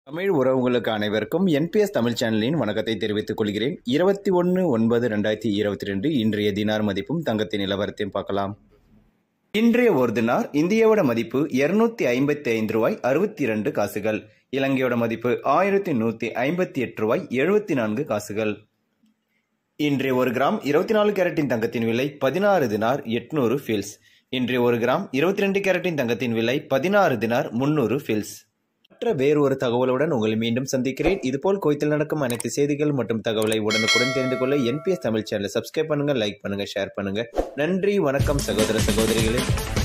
தமிழ் உறவுகளுக்கு அனைவருக்கும் என்பிஎஸ் தமிழ் சேனலின் வணக்கத்தை தெரிவித்துக் கொள்கிறேன் இருபத்தி ஒன்று ஒன்பது ரெண்டாயிரத்தி இருபத்தி ரெண்டு இன்றைய தினார் மதிப்பும் தங்கத்தின் நிலவரத்தையும் பார்க்கலாம் இன்றைய ஒரு தினார் இந்தியாவோட மதிப்பு இருநூத்தி ஐம்பத்தி ஐந்து ரூபாய் அறுபத்தி இரண்டு காசுகள் இலங்கையோட மதிப்பு ஆயிரத்தி நூத்தி ஐம்பத்தி எட்டு ரூபாய் எழுபத்தி நான்கு காசுகள் இன்றைய ஒரு கிராம் இருபத்தி நாலு கேரட்டின் தங்கத்தின் விலை பதினாறு தினார் எட்நூறு ஃபில்ஸ் இன்றைய ஒரு கிராம் இருபத்தி ரெண்டு கேரட்டின் தங்கத்தின் விலை பதினாறு தினார் முன்னூறு ஃபில்ஸ் மற்ற வேறு ஒரு தகவலுடன் உங்களை மீண்டும் சந்திக்கிறேன் இதுபோல் கோயத்தில் நடக்கும் அனைத்து செய்திகள் மற்றும் தகவலை உடனுக்குடன் தெரிந்து கொள்ள என்பிஎஸ் தமிழ் சேனலை சப்ஸ்கிரைப் பண்ணுங்க லைக் பண்ணுங்க ஷேர் பண்ணுங்க நன்றி வணக்கம் சகோதர சகோதரிகளே